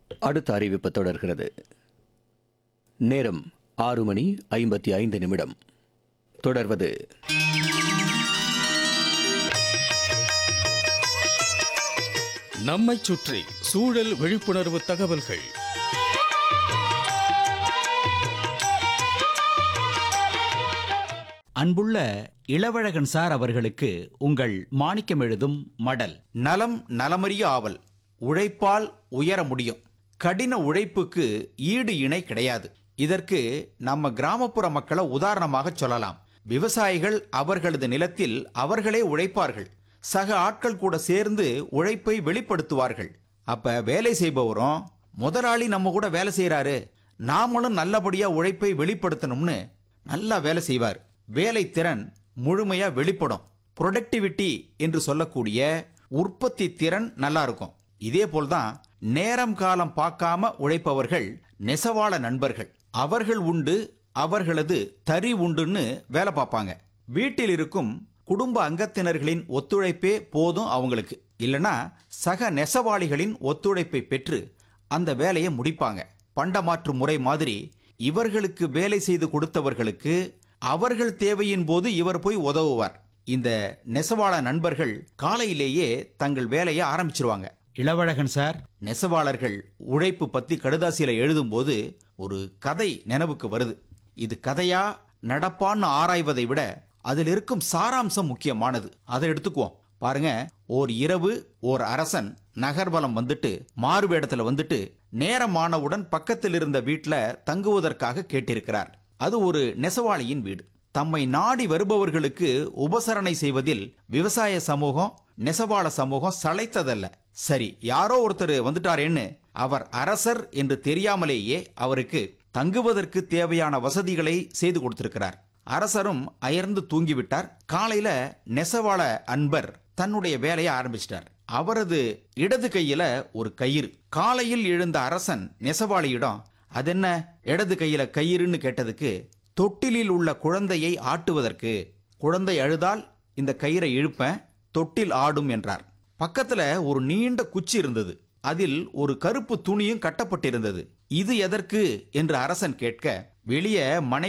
அடுத்த அறிவிப்பு தொடர்கிறது நேரம் ஆறு மணி ஐம்பத்தி ஐந்து நிமிடம் தொடர்வது நம்மைச் சுற்றி சூழல் விழிப்புணர்வு தகவல்கள் அன்புள்ள இளவழகன் சார் அவர்களுக்கு உங்கள் மாணிக்கம் எழுதும் மடல் நலம் நலமறிய ஆவல் உழைப்பால் உயர முடியும் கடின உழைப்புக்கு ஈடு இணை கிடையாது இதற்கு நம்ம கிராமப்புற மக்களை உதாரணமாக சொல்லலாம் விவசாயிகள் அவர்களது நிலத்தில் அவர்களே உழைப்பார்கள் சக ஆட்கள் கூட சேர்ந்து உழைப்பை வெளிப்படுத்துவார்கள் அப்ப வேலை செய்பவரும் முதலாளி நம்ம கூட வேலை செய்யறாரு நாமளும் நல்லபடியா உழைப்பை வெளிப்படுத்தணும்னு நல்லா வேலை செய்வார் வேலை திறன் முழுமையா வெளிப்படும் ப்ரொடக்டிவிட்டி என்று சொல்லக்கூடிய உற்பத்தி திறன் நல்லா இருக்கும் இதே போல்தான் நேரம் காலம் பார்க்காம உழைப்பவர்கள் நெசவாள நண்பர்கள் அவர்கள் உண்டு அவர்களது தறி உண்டுன்னு வேலை பார்ப்பாங்க வீட்டில் இருக்கும் குடும்ப அங்கத்தினர்களின் ஒத்துழைப்பே போதும் அவங்களுக்கு இல்லனா சக நெசவாளிகளின் ஒத்துழைப்பை பெற்று அந்த வேலையை முடிப்பாங்க பண்டமாற்று முறை மாதிரி இவர்களுக்கு வேலை செய்து கொடுத்தவர்களுக்கு அவர்கள் தேவையின் போது இவர் போய் உதவுவார் இந்த நெசவாள நண்பர்கள் காலையிலேயே தங்கள் வேலையை ஆரம்பிச்சிருவாங்க இளவழகன் சார் நெசவாளர்கள் உழைப்பு பத்தி கடுதாசியில எழுதும்போது ஒரு கதை நினைவுக்கு வருது இது கதையா நடப்பான்னு ஆராய்வதை விட அதில் இருக்கும் சாராம்சம் முக்கியமானது அதை எடுத்துக்குவோம் பாருங்க ஓர் இரவு ஓர் அரசன் நகர்வலம் வந்துட்டு மாறுவேடத்துல வந்துட்டு நேரமானவுடன் பக்கத்தில் இருந்த வீட்ல தங்குவதற்காக கேட்டிருக்கிறார் அது ஒரு நெசவாளியின் வீடு தம்மை நாடி வருபவர்களுக்கு உபசரணை செய்வதில் விவசாய சமூகம் நெசவாள சமூகம் சளைத்ததல்ல சரி யாரோ ஒருத்தர் வந்துட்டாரேன்னு அவர் அரசர் என்று தெரியாமலேயே அவருக்கு தங்குவதற்கு தேவையான வசதிகளை செய்து கொடுத்திருக்கிறார் அரசரும் அயர்ந்து தூங்கிவிட்டார் காலையில நெசவாள அன்பர் தன்னுடைய வேலையை ஆரம்பிச்சிட்டார் அவரது இடது கையில ஒரு கயிறு காலையில் எழுந்த அரசன் நெசவாளியிடம் அதென்ன இடது கையில கயிறுன்னு கேட்டதுக்கு தொட்டிலில் உள்ள குழந்தையை ஆட்டுவதற்கு குழந்தை அழுதால் இந்த கயிறை இழுப்பேன் தொட்டில் ஆடும் என்றார் பக்கத்துல ஒரு நீண்ட குச்சி இருந்தது அதில் ஒரு கருப்பு துணியும் கட்டப்பட்டிருந்தது இது எதற்கு என்று அரசன் கேட்க வெளியே மனை